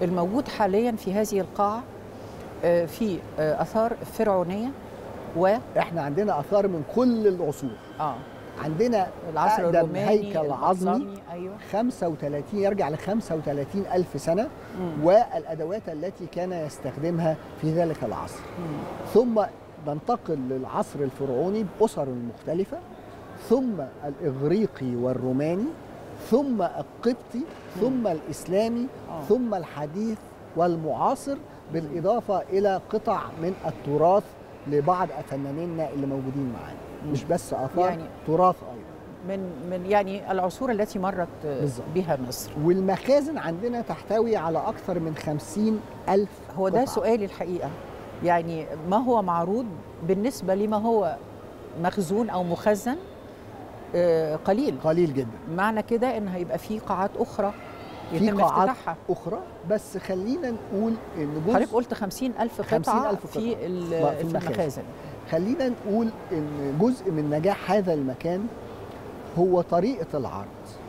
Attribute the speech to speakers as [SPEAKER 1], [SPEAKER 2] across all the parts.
[SPEAKER 1] الموجود حاليا في هذه القاعة آه، في آه، آثار فرعونية و
[SPEAKER 2] احنا عندنا اثار من كل العصور
[SPEAKER 1] اه
[SPEAKER 2] عندنا
[SPEAKER 1] العصر
[SPEAKER 2] أقدم
[SPEAKER 1] الروماني
[SPEAKER 2] هيكل عظمي
[SPEAKER 1] البطلمي، ايوه
[SPEAKER 2] 35 يرجع ل 35 ألف سنة
[SPEAKER 1] مم.
[SPEAKER 2] والأدوات التي كان يستخدمها في ذلك العصر
[SPEAKER 1] مم.
[SPEAKER 2] ثم ننتقل للعصر الفرعوني بأسر مختلفة ثم الإغريقي والروماني ثم القبطي ثم الإسلامي
[SPEAKER 1] آه.
[SPEAKER 2] ثم الحديث والمعاصر بالإضافة إلى قطع من التراث لبعض فنانينا اللي موجودين معانا مش بس آثار
[SPEAKER 1] يعني-
[SPEAKER 2] تراث أيضا
[SPEAKER 1] من من يعني العصور التي مرت آه،
[SPEAKER 2] بالظبط.
[SPEAKER 1] بها مصر
[SPEAKER 2] والمخازن عندنا تحتوي على أكثر من خمسين ألف
[SPEAKER 1] هو ده
[SPEAKER 2] قطعة.
[SPEAKER 1] سؤالي الحقيقة يعني ما هو معروض بالنسبة لما هو مخزون أو مخزن آه، قليل
[SPEAKER 2] قليل جدا
[SPEAKER 1] معنى كده ان هيبقى في قاعات اخرى
[SPEAKER 2] في
[SPEAKER 1] يتم
[SPEAKER 2] قاعات
[SPEAKER 1] افتتاحها
[SPEAKER 2] أخرى بس خلينا نقول إن جزء
[SPEAKER 1] حضرتك قلت 50 ألف قطعة
[SPEAKER 2] 50,000
[SPEAKER 1] في,
[SPEAKER 2] قطعة.
[SPEAKER 1] ال-
[SPEAKER 2] في
[SPEAKER 1] في
[SPEAKER 2] المخازن.
[SPEAKER 1] المخازن
[SPEAKER 2] خلينا نقول ان جزء من نجاح هذا المكان هو طريقه العرض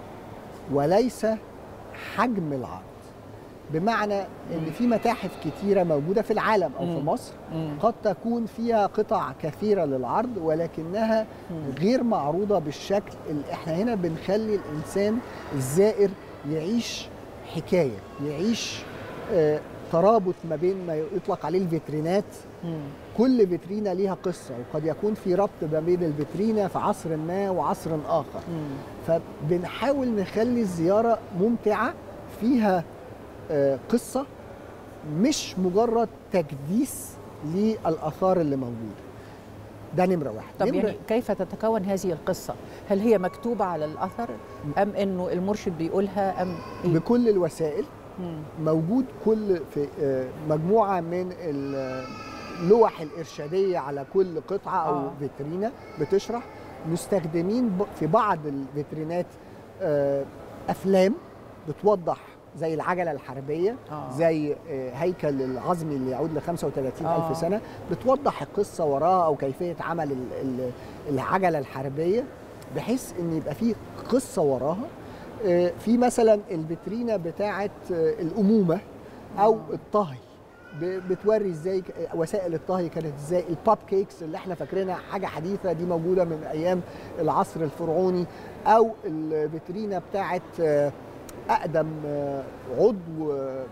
[SPEAKER 2] وليس حجم العرض بمعنى ان في متاحف كتيره موجوده في العالم او في
[SPEAKER 1] مم.
[SPEAKER 2] مصر
[SPEAKER 1] مم.
[SPEAKER 2] قد تكون فيها قطع كثيره للعرض ولكنها غير معروضه بالشكل اللي احنا هنا بنخلي الانسان الزائر يعيش حكايه يعيش آه، ترابط ما بين ما يطلق عليه الفيترينات
[SPEAKER 1] مم.
[SPEAKER 2] كل فيترينا ليها قصة وقد يكون في ربط ما بين الفيترينا في عصر ما وعصر آخر
[SPEAKER 1] مم.
[SPEAKER 2] فبنحاول نخلي الزيارة ممتعة فيها آه، قصة مش مجرد تكديس للآثار اللي موجودة ده نمرة واحد
[SPEAKER 1] طب
[SPEAKER 2] نمرة
[SPEAKER 1] يعني كيف تتكون هذه القصة؟ هل هي مكتوبة على الأثر أم إنه المرشد بيقولها أم إيه؟
[SPEAKER 2] بكل الوسائل
[SPEAKER 1] مم.
[SPEAKER 2] موجود كل في آه، مجموعة من ال- اللوح الإرشادية على كل قطعة أو
[SPEAKER 1] آه.
[SPEAKER 2] فيترينا بتشرح مستخدمين ب- في بعض الفيترينات آه، أفلام بتوضح زي العجلة الحربية
[SPEAKER 1] آه.
[SPEAKER 2] زي آه، هيكل العظمي اللي يعود ل 35
[SPEAKER 1] آه.
[SPEAKER 2] ألف سنة بتوضح القصة وراها أو كيفية عمل ال- ال- العجلة الحربية بحيث إن يبقى في قصة وراها آه، في مثلا الفيترينا بتاعة آه، الأمومة أو الطهي ب- بتوري ازاي ك- وسائل الطهي كانت ازاي الباب كيكس اللي احنا فاكرينها حاجه حديثه دي موجوده من ايام العصر الفرعوني او الفيترينا بتاعت آه، اقدم آه، عضو آه،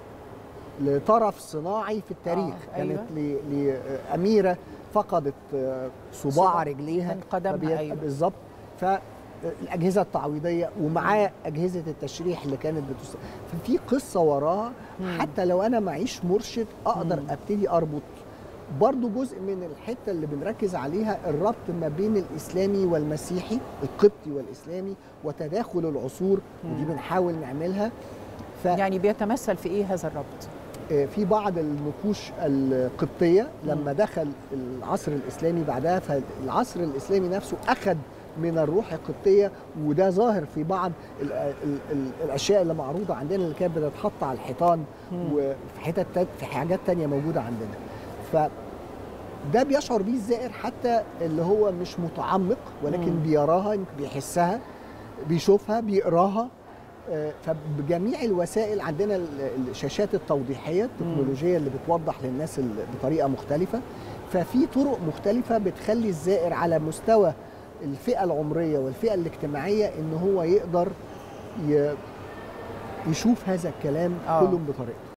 [SPEAKER 2] لطرف صناعي في التاريخ
[SPEAKER 1] آه،
[SPEAKER 2] كانت
[SPEAKER 1] أيوة.
[SPEAKER 2] ل- لاميره فقدت آه، صباع
[SPEAKER 1] صباع
[SPEAKER 2] رجليها
[SPEAKER 1] من قدمها،
[SPEAKER 2] فبي-
[SPEAKER 1] أيوة.
[SPEAKER 2] بالظبط فالاجهزه التعويضيه ومعاه اجهزه التشريح اللي كانت بتست... ففي قصه وراها
[SPEAKER 1] مم.
[SPEAKER 2] حتى لو انا معيش مرشد اقدر
[SPEAKER 1] مم.
[SPEAKER 2] ابتدي اربط برضو جزء من الحته اللي بنركز عليها الربط ما بين الاسلامي والمسيحي القبطي والاسلامي وتداخل العصور ودي
[SPEAKER 1] مم.
[SPEAKER 2] بنحاول نعملها ف
[SPEAKER 1] يعني بيتمثل في إيه هذا الربط؟
[SPEAKER 2] آه، في بعض النقوش القبطيه لما دخل العصر الاسلامي بعدها فالعصر الاسلامي نفسه اخذ من الروح القبطيه وده ظاهر في بعض ال ال ال الاشياء اللي معروضه عندنا اللي كانت بتتحط على الحيطان
[SPEAKER 1] مم.
[SPEAKER 2] وفي حتت تات- في حاجات تانية موجوده عندنا ف ده بيشعر بيه الزائر حتى اللي هو مش متعمق ولكن
[SPEAKER 1] مم.
[SPEAKER 2] بيراها بيحسها بيشوفها بيقراها آه، فبجميع الوسائل عندنا ال- الشاشات التوضيحيه التكنولوجيه اللي بتوضح للناس ال- بطريقه مختلفه ففي طرق مختلفه بتخلي الزائر على مستوى الفئه العمريه والفئه الاجتماعيه ان هو يقدر ي- يشوف هذا الكلام
[SPEAKER 1] آه.
[SPEAKER 2] كله بطريقته